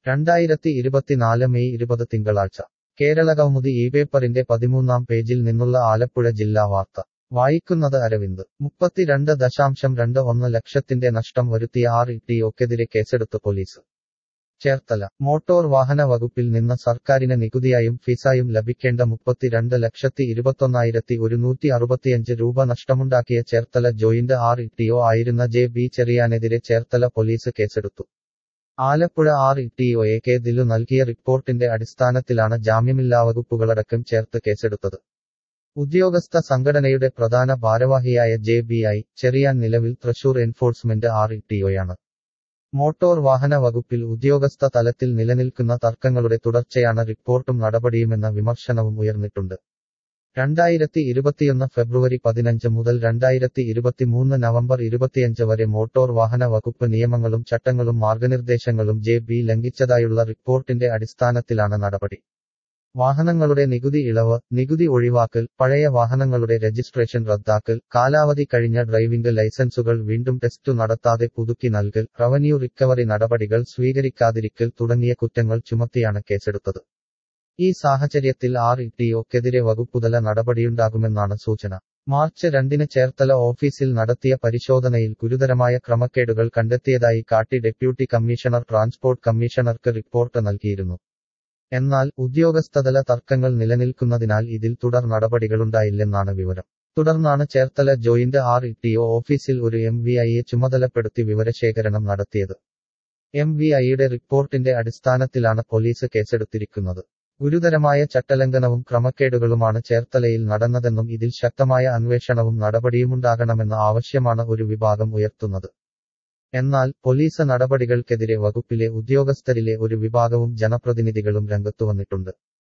രണ്ടായിരത്തി ഇരുപത്തിനാല് മെയ് ഇരുപത് തിങ്കളാഴ്ച കേരള കൗമുദി ഈ പേപ്പറിന്റെ പതിമൂന്നാം പേജിൽ നിന്നുള്ള ആലപ്പുഴ ജില്ലാ വാർത്ത വായിക്കുന്നത് അരവിന്ദ് മുപ്പത്തിരണ്ട് ദശാംശം രണ്ട് ഒന്ന് ലക്ഷത്തിന്റെ നഷ്ടം വരുത്തിയ ആർ ഇട്ടിഒക്കെതിരെ കേസെടുത്ത് പോലീസ് ചേർത്തല മോട്ടോർ വാഹന വകുപ്പിൽ നിന്ന് സർക്കാരിന് നികുതിയായും ഫീസായും ലഭിക്കേണ്ട മുപ്പത്തിരണ്ട് ലക്ഷത്തി ഇരുപത്തൊന്നായിരത്തി ഒരുന്നൂറ്റി അറുപത്തിയഞ്ച് രൂപ നഷ്ടമുണ്ടാക്കിയ ചേർത്തല ജോയിന്റ് ആർ ഇട്ടിഒ ആയിരുന്ന ജെ ബി ചെറിയാനെതിരെ ചേർത്തല പോലീസ് കേസെടുത്തു ആലപ്പുഴ ആർ ഇട്ടിഒയെ കെ ദിലു നൽകിയ റിപ്പോർട്ടിന്റെ അടിസ്ഥാനത്തിലാണ് ജാമ്യമില്ലാ വകുപ്പുകളടക്കം ചേർത്ത് കേസെടുത്തത് ഉദ്യോഗസ്ഥ സംഘടനയുടെ പ്രധാന ഭാരവാഹിയായ ജെ ബി ഐ ചെറിയാൻ നിലവിൽ തൃശൂർ എൻഫോഴ്സ്മെന്റ് ആർ ഇട്ടിഒയാണ് മോട്ടോർ വാഹന വകുപ്പിൽ ഉദ്യോഗസ്ഥ തലത്തിൽ നിലനിൽക്കുന്ന തർക്കങ്ങളുടെ തുടർച്ചയാണ് റിപ്പോർട്ടും നടപടിയുമെന്ന വിമർശനവും ഉയർന്നിട്ടുണ്ട് രണ്ടായിരത്തി ഇരുപത്തിയൊന്ന് ഫെബ്രുവരി പതിനഞ്ച് മുതൽ രണ്ടായിരത്തി ഇരുപത്തിമൂന്ന് നവംബർ ഇരുപത്തിയഞ്ച് വരെ മോട്ടോർ വാഹന വകുപ്പ് നിയമങ്ങളും ചട്ടങ്ങളും മാർഗനിർദ്ദേശങ്ങളും ജെ ബി ലംഘിച്ചതായുള്ള റിപ്പോർട്ടിന്റെ അടിസ്ഥാനത്തിലാണ് നടപടി വാഹനങ്ങളുടെ നികുതി ഇളവ് നികുതി ഒഴിവാക്കൽ പഴയ വാഹനങ്ങളുടെ രജിസ്ട്രേഷൻ റദ്ദാക്കൽ കാലാവധി കഴിഞ്ഞ ഡ്രൈവിംഗ് ലൈസൻസുകൾ വീണ്ടും ടെസ്റ്റ് നടത്താതെ പുതുക്കി നൽകൽ റവന്യൂ റിക്കവറി നടപടികൾ സ്വീകരിക്കാതിരിക്കൽ തുടങ്ങിയ കുറ്റങ്ങൾ ചുമത്തിയാണ് കേസെടുത്തത് ഈ സാഹചര്യത്തിൽ ആർ ഇട്ടിഒക്കെതിരെ വകുപ്പുതല നടപടിയുണ്ടാകുമെന്നാണ് സൂചന മാർച്ച് രണ്ടിന് ചേർത്തല ഓഫീസിൽ നടത്തിയ പരിശോധനയിൽ ഗുരുതരമായ ക്രമക്കേടുകൾ കണ്ടെത്തിയതായി കാട്ടി ഡെപ്യൂട്ടി കമ്മീഷണർ ട്രാൻസ്പോർട്ട് കമ്മീഷണർക്ക് റിപ്പോർട്ട് നൽകിയിരുന്നു എന്നാൽ ഉദ്യോഗസ്ഥതല തർക്കങ്ങൾ നിലനിൽക്കുന്നതിനാൽ ഇതിൽ തുടർ നടപടികളുണ്ടായില്ലെന്നാണ് വിവരം തുടർന്നാണ് ചേർത്തല ജോയിന്റ് ആർ ഇട്ടിഒ ഓഫീസിൽ ഒരു എം വി ഐയെ ചുമതലപ്പെടുത്തി വിവരശേഖരണം നടത്തിയത് എം വി ഐയുടെ റിപ്പോർട്ടിന്റെ അടിസ്ഥാനത്തിലാണ് പോലീസ് കേസെടുത്തിരിക്കുന്നത് ഗുരുതരമായ ചട്ടലംഘനവും ക്രമക്കേടുകളുമാണ് ചേർത്തലയിൽ നടന്നതെന്നും ഇതിൽ ശക്തമായ അന്വേഷണവും നടപടിയുമുണ്ടാകണമെന്ന ആവശ്യമാണ് ഒരു വിഭാഗം ഉയർത്തുന്നത് എന്നാൽ പോലീസ് നടപടികൾക്കെതിരെ വകുപ്പിലെ ഉദ്യോഗസ്ഥരിലെ ഒരു വിഭാഗവും ജനപ്രതിനിധികളും രംഗത്തുവന്നിട്ടുണ്ട്